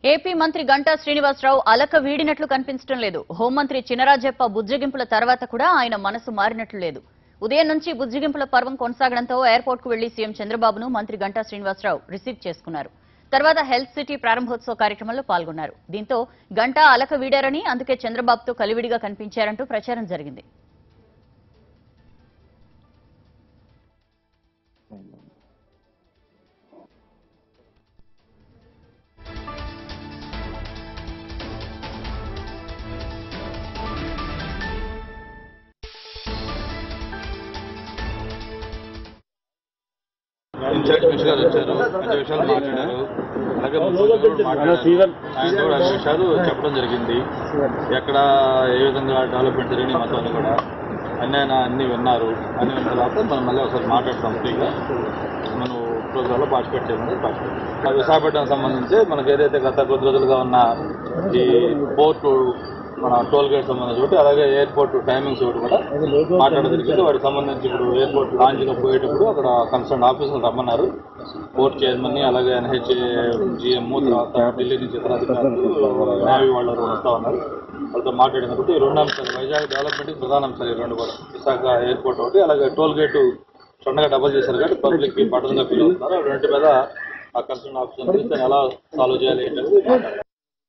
AP మంత్రి గంటా శ్రీనివాసరావు అలక వీడినట్లు కనిపించడం లేదు హోంమంత్రి చినరాజప్ప బుజ్జగింపుల తర్వాత కూడా ఆయన మనసు మారినట్లు లేదు ఉదయం నుంచి బుజ్జగింపుల పర్వం కొనసాగడంతో ఎయిర్పోర్ట్ కు వెళ్లి సీఎం చంద్రబాబును మంత్రి గంటా శ్రీనివాసరావు రిసీవ్ చేసుకున్నారు తర్వాత హెల్త్ సిటీ ప్రారంభోత్సవ కార్యక్రమంలో పాల్గొన్నారు దీంతో గంటా అలక వీడారని అందుకే చంద్రబాబుతో కలివిడిగా కనిపించారంటూ ప్రచారం జరిగింది ఇన్ఛార్జ్ మినిస్టర్ గారు వచ్చారు అన్ని విషయాలు మాట్లాడారు అలాగే ముఖ్యమంత్రి కూడా మాట్లాడారు ఆయన కూడా అన్ని విషయాలు చెప్పడం జరిగింది ఎక్కడ ఏ విధంగా డెవలప్మెంట్ జరిగింది మొత్తాన్ని కూడా అన్ని ఆయన అన్ని విన్నారు అన్ని విన్న తర్వాత మనం మళ్ళీ ఒకసారి మాట్లాడతాం ఫ్రీగా మనం ప్రోగ్రాంలో పార్టిసిపేట్ చేయమని పార్టిసిపేట్ ఆ విశాఖపట్నం సంబంధించి మనకి ఏదైతే గత కొద్ది రోజులుగా ఉన్న ఈ పోర్టు మన టోల్ గేట్ సంబంధించి ఒకటి అలాగే ఎయిర్పోర్ట్ టైమింగ్స్ ఒకటి కూడా మాట్లాడడం జరిగింది వాటికి సంబంధించి ఇప్పుడు ఎయిర్పోర్ట్ లాంచ్లో పోయేటప్పుడు అక్కడ కన్సర్న్ ఆఫీసులు రమ్మన్నారు పోర్ట్ చైర్మన్ ని అలాగే ఎన్హెచ్ జిఎం తర్వాత ఢిల్లీ నుంచి ఇతర అధికారులు నేవీ వాళ్ళు ఎవరో వస్తా ఉన్నారు వాళ్ళతో మాట్లాడినప్పుడు ఈ రెండు అంశాలు వైజాగ్ డెవలప్మెంట్ ప్రధాన అంశాలు ఈ రెండు కూడా విశాఖ ఎయిర్పోర్ట్ ఒకటి అలాగే టోల్ గేటు సొంతగా డబల్ చేశారు కాబట్టి పబ్లిక్ కి బటన్గా ఫీల్ అవుతున్నారు ఆ రెండింటి మీద ఆ కన్సర్న్ ఆఫీసర్ దాన్ని ఎలా సాల్వ్ చేయాలి ఏంటనేది మాట్లాడారు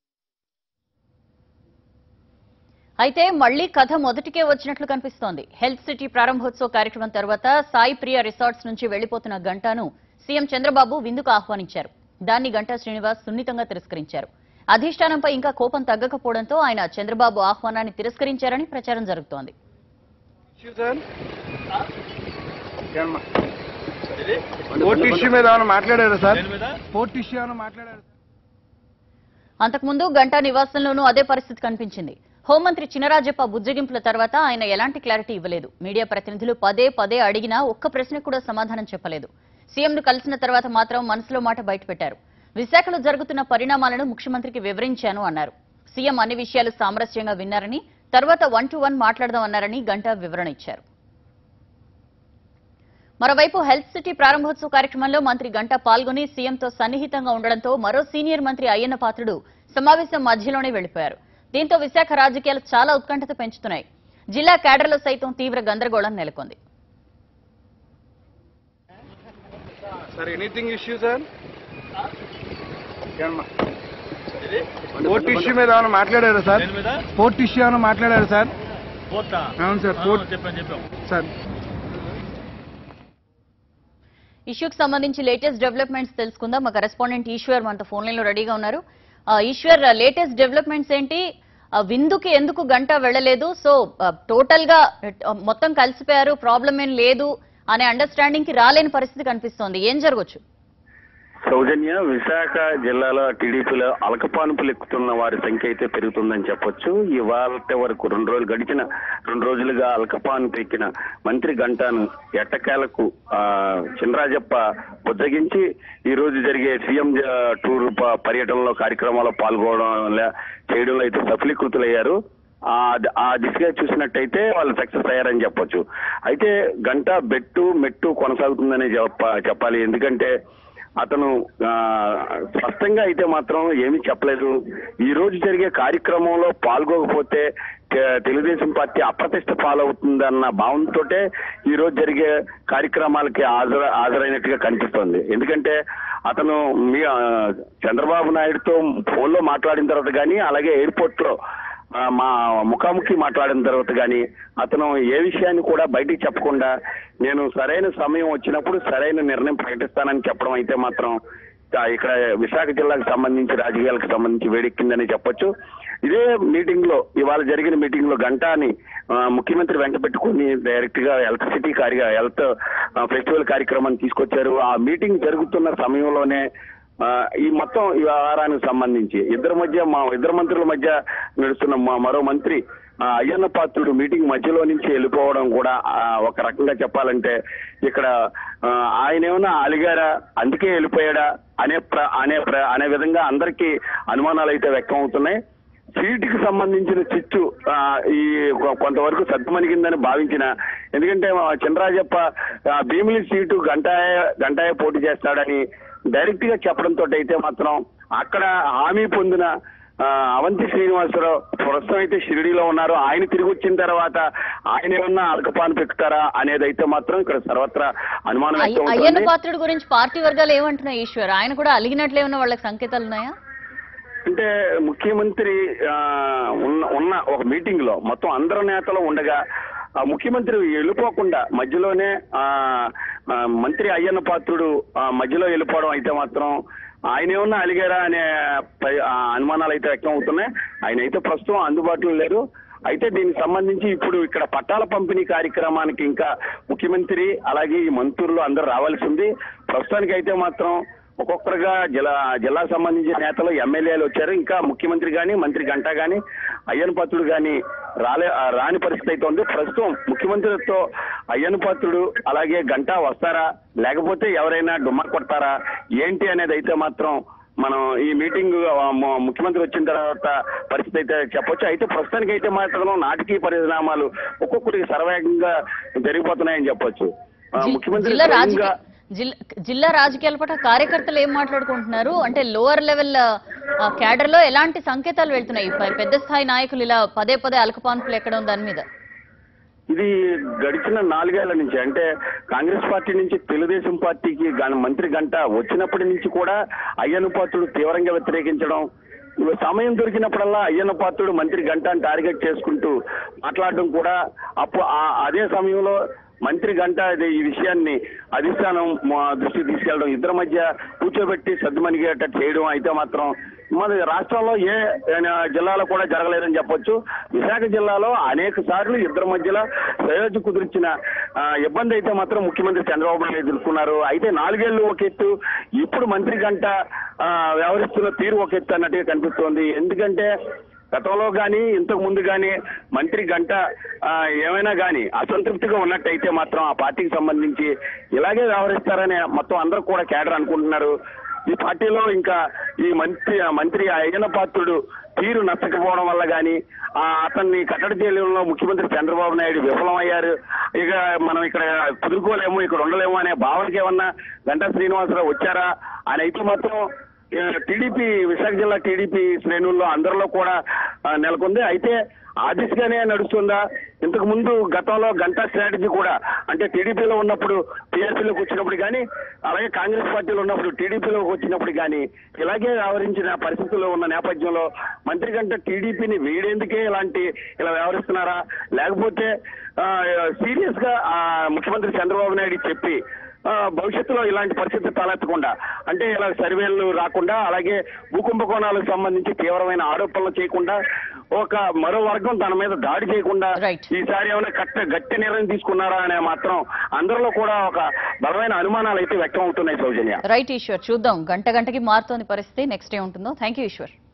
అయితే మళ్లీ కథ మొదటికే వచ్చినట్లు కనిపిస్తోంది హెల్త్ సిటీ ప్రారంభోత్సవ కార్యక్రమం తర్వాత సాయి ప్రియ రిసార్ట్స్ నుంచి వెళ్లిపోతున్న గంటాను సీఎం చంద్రబాబు విందుకు ఆహ్వానించారు దాన్ని గంటా శ్రీనివాస్ సున్నితంగా తిరస్కరించారు అధిష్టానంపై ఇంకా కోపం తగ్గకపోవడంతో ఆయన చంద్రబాబు ఆహ్వానాన్ని తిరస్కరించారని ప్రచారం జరుగుతోంది పోర్ట్ ఇష్యూ మీద ఏమైనా మాట్లాడారా సార్ పోర్ట్ ఇష్యూ ఏమైనా మాట్లాడారా అంతకుముందు గంటా నివాసంలోనూ అదే పరిస్థితి కనిపించింది హోంమంత్రి చినరాజప్ప బుజ్జగింపుల తర్వాత ఆయన ఎలాంటి క్లారిటీ ఇవ్వలేదు మీడియా ప్రతినిధులు పదే పదే అడిగినా ఒక్క ప్రశ్నకు కూడా సమాధానం చెప్పలేదు సీఎంను కలిసిన తర్వాత మాత్రం మనసులో మాట బయటపెట్టారు విశాఖలో జరుగుతున్న పరిణామాలను ముఖ్యమంత్రికి వివరించాను అన్నారు సీఎం అన్ని విషయాలు సామరస్యంగా విన్నారని తర్వాత వన్ టు వన్ మాట్లాడదామన్నారని గంటా వివరణ ఇచ్చారు మరోవైపు హెల్త్ సిటీ ప్రారంభోత్సవ కార్యక్రమంలో మంత్రి గంటా పాల్గొని సీఎంతో సన్నిహితంగా ఉండడంతో మరో సీనియర్ మంత్రి అయ్యన్న పాత్రుడు సమావేశం మధ్యలోనే వెళ్లిపోయారు దీంతో విశాఖ రాజకీయాలు చాలా ఉత్కంఠత పెంచుతున్నాయి జిల్లా కేడర్లో సైతం తీవ్ర గందరగోళం నెలకొంది sir anything issue sir port issue మీద ఏమైనా మాట్లాడారా సార్ పోర్ట్ ఇష్యూ ఏమైనా మాట్లాడారా సార్ అవును సార్ పోర్ట్ సార్ ఇష్యూకి సంబంధించి లేటెస్ట్ డెవలప్మెంట్స్ తెలుసుకుందాం మా కరెస్పాండెంట్ ఈశ్వర్ మనతో ఫోన్ లైన్ లో రెడీగా ఉన్నారు ఆ, ఈశ్వర్ లేటెస్ట్ డెవలప్మెంట్స్ ఏంటి ఆ, విందుకి ఎందుకు గంట వెళ్ళలేదు సో టోటల్ గా ఆ, మొత్తం కలిసిపోయారు ప్రాబ్లం ఏం లేదు అనే అండర్స్టాండింగ్ కి రాలేని పరిస్థితి కనిపిస్తోంది ఏం జరగచ్చు సౌజన్య విశాఖ జిల్లాలో టీడీపీలో అలకపానుపులు ఎక్కుతున్న వారి సంఖ్య అయితే పెరుగుతుందని చెప్పొచ్చు ఇవాళ వరకు రెండు రోజులు గడిచిన రెండు రోజులుగా అలకపానుపు ఎక్కిన మంత్రి గంటాను ఎట్టకేలకు ఆ, చినరాజప్ప బుజ్జగించి ఈ రోజు జరిగే సీఎం జ- టూర్ ప- పర్యటనలో కార్యక్రమాల్లో పాల్గొనడం లే- చేయడంలో అయితే సఫలీకృతులయ్యారు ఆ ద- ఆ దిశగా చూసినట్టయితే వాళ్ళు సక్సెస్ అయ్యారని చెప్పొచ్చు అయితే గంట బెట్టు మెట్టు కొనసాగుతుందని చెప్ప చెప్పాలి ఎందుకంటే అతను ఆ, స్పష్టంగా అయితే మాత్రం ఏమీ చెప్పలేదు ఈ రోజు జరిగే కార్యక్రమంలో పాల్గొకపోతే తె- తెలుగుదేశం పార్టీ అప్రతిష్ట పాలవుతుందన్న భావంతో ఈ రోజు జరిగే కార్యక్రమాలకి హాజరు హాజరైనట్టుగా కనిపిస్తోంది ఎందుకంటే అతను మీ ఆ, చంద్రబాబు నాయుడుతో ఫోన్లో మాట్లాడిన తర్వాత కానీ అలాగే ఎయిర్పోర్ట్ లో ఆ, మా ముఖాముఖి మాట్లాడిన తర్వాత కానీ అతను ఏ విషయాన్ని కూడా బయటికి చెప్పకుండా నేను సరైన సమయం వచ్చినప్పుడు సరైన నిర్ణయం ప్రకటిస్తానని చెప్పడం అయితే మాత్రం ఆ, ఇక్కడ విశాఖ జిల్లాకు సంబంధించి రాజకీయాలకు సంబంధించి వేడెక్కిందని చెప్పొచ్చు ఇదే మీటింగ్ లో ఇవాళ జరిగిన మీటింగ్ లో గంటాని ఆ, ముఖ్యమంత్రి వెంట పెట్టుకుని డైరెక్ట్ గా హెల్త్ సిటీ కార్య హెల్త్ ఆ, ఫెస్టివల్ కార్యక్రమాన్ని తీసుకొచ్చారు ఆ మీటింగ్ జరుగుతున్న సమయంలోనే ఆ, ఈ మొత్తం ఈ వ్యవహారానికి సంబంధించి ఇద్దరి మధ్య మా ఇద్దరు మంత్రుల మధ్య నడుస్తున్న మా మరో మంత్రి ఆ, అయ్యన్న పాత్రుడు మీటింగ్ మధ్యలో నుంచి వెళ్ళిపోవడం కూడా ఆ, ఒక రకంగా చెప్పాలంటే ఇక్కడ ఆ, ఆయన ఏమైనా అలిగారా అందుకే వెళ్ళిపోయాడా అనే ప్ర అనే ప్ర అనే విధంగా అందరికీ అనుమానాలు అయితే వ్యక్తం అవుతున్నాయి సీటుకి సంబంధించిన చిచ్చు ఆ, ఈ కొ- కొంతవరకు సద్దుమణిగిందని భావించిన ఎందుకంటే మా చినరాజప్ప ఆ, భీమిలి సీటు గంటాయ గంటాయ పోటీ చేస్తాడని డైరెక్ట్ గా చెప్పడంతో అయితే మాత్రం అక్కడ హామీ పొందిన ఆ, అవంతి శ్రీనివాసరావు ప్రస్తుతం అయితే షిరిడీలో ఉన్నారు ఆయన తిరిగి వచ్చిన తర్వాత ఆయన ఏమన్నా అల్కపాన్ పెట్టుతారా అనేది అయితే మాత్రం ఇక్కడ సర్వత్రా అనుమానం అయ్య- వ్యక్తం అయ్యన్న అవుతోంది. పాత్రుడు గురించి పార్టీ వర్గాలు ఏమంటున్నాయి ఈశ్వర్ ఆయన కూడా అలిగినట్లే ఉన్న వాళ్ళకి సంకేతాలు ఉన్నాయా అంటే ముఖ్యమంత్రి ఆ, ఉన్న ఉన్న ఒక మీటింగ్ లో మొత్తం అందరు నేతలు ఉండగా ఆ ముఖ్యమంత్రి వెళ్ళిపోకుండా మధ్యలోనే ఆ ఆ, మంత్రి అయ్యన్న పాత్రుడు ఆ, మధ్యలో వెళ్ళిపోవడం అయితే మాత్రం ఆయన ఏమన్నా అలిగారా అనే పై- ఆ, అనుమానాలు అయితే వ్యక్తం అవుతున్నాయి ఆయన అయితే ప్రస్తుతం అందుబాటులో లేరు అయితే దీనికి సంబంధించి ఇప్పుడు ఇక్కడ పట్టాల పంపిణీ కార్యక్రమానికి ఇంకా ముఖ్యమంత్రి అలాగే ఈ మంత్రులు అందరూ రావాల్సి ఉంది ప్రస్తుతానికి అయితే మాత్రం ఒక్కొక్కరుగా జిల్లా జిల్లా సంబంధించిన నేతలు ఎమ్మెల్యేలు వచ్చారు ఇంకా ముఖ్యమంత్రి గాని మంత్రి గంటా గాని అయ్యన్ పాత్రుడు గాని రాలే ఆ, రాని పరిస్థితి అయితే ఉంది ప్రస్తుతం ముఖ్యమంత్రితో అయ్యన్ పాత్రుడు అలాగే గంటా వస్తారా లేకపోతే ఎవరైనా డుమ్మా కొడతారా ఏంటి అనేది అయితే మాత్రం మనం ఈ మీటింగ్ ఆ, ము- ముఖ్యమంత్రి వచ్చిన తర్వాత పరిస్థితి అయితే చెప్పొచ్చు అయితే ప్రస్తుతానికి అయితే మాత్రం నాటకీయ పరిణామాలు ఒక్కొక్కరికి సర్వేగంగా జరిగిపోతున్నాయని చెప్పొచ్చు ఆ, జి- ముఖ్యమంత్రి జిల్లా స్వయంగా- రాజకీయ జిల్లా జిల్లా రాజకీయాల పట్ల కార్యకర్తలు ఏం మాట్లాడుకుంటున్నారు అంటే లోవర్ లెవెల్ క్యాడర్ లో ఎలాంటి సంకేతాలు వెళ్తున్నాయి ప- పెద్ద స్థాయి నాయకులు ఇలా పదే పదే అలకపాన్పులు ఎక్కడం దాని మీద ఇది గడిచిన నాలుగేళ్ల నుంచి అంటే కాంగ్రెస్ పార్టీ నుంచి తెలుగుదేశం పార్టీకి గన- మంత్రి గంట వచ్చినప్పటి నుంచి కూడా అయ్యన్న పాత్రుడు తీవ్రంగా వ్యతిరేకించడం సమయం దొరికినప్పుడల్లా అయ్యన్న పాత్రుడు మంత్రి గంటను టార్గెట్ చేసుకుంటూ మాట్లాడడం కూడా అప్పు ఆ- అదే సమయంలో మంత్రి గంట ఇది ఈ విషయాన్ని అధిష్టానం మా దృష్టికి తీసుకెళ్లడం ఇద్దరి మధ్య కూర్చోబెట్టి సర్దుమణిగేటట్టు చేయడం అయితే మాత్రం మన రాష్ట్రంలో ఏ ఆ, జిల్లాలో కూడా జరగలేదని చెప్పొచ్చు విశాఖ జిల్లాలో అనేక సార్లు ఇద్దరి మధ్యలో ప్రయోజనం కుదిర్చిన ఆ, ఇబ్బంది అయితే మాత్రం ముఖ్యమంత్రి చంద్రబాబు నాయుడు ఎదుర్కొన్నారు అయితే నాలుగేళ్లు ఒక ఎత్తు ఇప్పుడు మంత్రి గంట ఆ, వ్యవహరిస్తున్న తీరు ఒక ఎత్తు అన్నట్టుగా కనిపిస్తోంది ఎందుకంటే గతంలో కానీ ఇంతకు ముందు కానీ మంత్రి గంట ఆ, ఏమైనా కానీ అసంతృప్తిగా ఉన్నట్టయితే మాత్రం ఆ పార్టీకి సంబంధించి ఇలాగే వ్యవహరిస్తారని మొత్తం అందరూ కూడా కేడర్ అనుకుంటున్నారు ఈ పార్టీలో ఇంకా ఈ మంత్రి మంత్రి అయ్యన్న పాత్రుడు తీరు నచ్చకపోవడం వల్ల కానీ అతన్ని కట్టడి చేయడంలో ముఖ్యమంత్రి చంద్రబాబు నాయుడు విఫలమయ్యారు ఇక మనం ఇక్కడ కుదురుకోలేము ఇక్కడ ఉండలేము అనే భావనకి ఏమన్నా గంటా శ్రీనివాసరావు వచ్చారా అని అయితే మాత్రం టీడీపీ విశాఖ జిల్లా టీడీపీ శ్రేణుల్లో అందరిలో కూడా ఆ, నెలకొంది అయితే ఆ దిశగానే నడుస్తుందా ఇంతకు ముందు గతంలో గంటా స్ట్రాటజీ కూడా అంటే టీడీపీలో ఉన్నప్పుడు టీఆర్పీలోకి వచ్చినప్పుడు కానీ అలాగే కాంగ్రెస్ పార్టీలో ఉన్నప్పుడు టీడీపీలోకి వచ్చినప్పుడు కానీ ఇలాగే వ్యవహరించిన పరిస్థితుల్లో ఉన్న నేపథ్యంలో మంత్రి గంట టీడీపీని వీడేందుకే ఇలాంటి ఇలా వ్యవహరిస్తున్నారా లేకపోతే సీరియస్ గా ఆ, ముఖ్యమంత్రి చంద్రబాబు నాయుడు చెప్పి ఆ, భవిష్యత్తులో ఇలాంటి పరిస్థితి తలెత్తకుండా అంటే ఇలా సర్వేలు రాకుండా అలాగే భూకుంభకోణాలకు సంబంధించి తీవ్రమైన ఆరోపణలు చేయకుండా ఒక మరో వర్గం తన మీద దాడి చేయకుండా Right. ఈసారి ఏమైనా కట్ట గట్టి నిర్ణయం తీసుకున్నారా అనే మాత్రం అందరిలో కూడా ఒక బలమైన అనుమానాలు అయితే వ్యక్తం అవుతున్నాయి సౌజన్య రైట్ ఈశ్వర్ చూద్దాం గంట గంటకి మారుతోంది పరిస్థితి నెక్స్ట్ ఏ ఉంటుందో థ్యాంక్ యూ ఈశ్వర్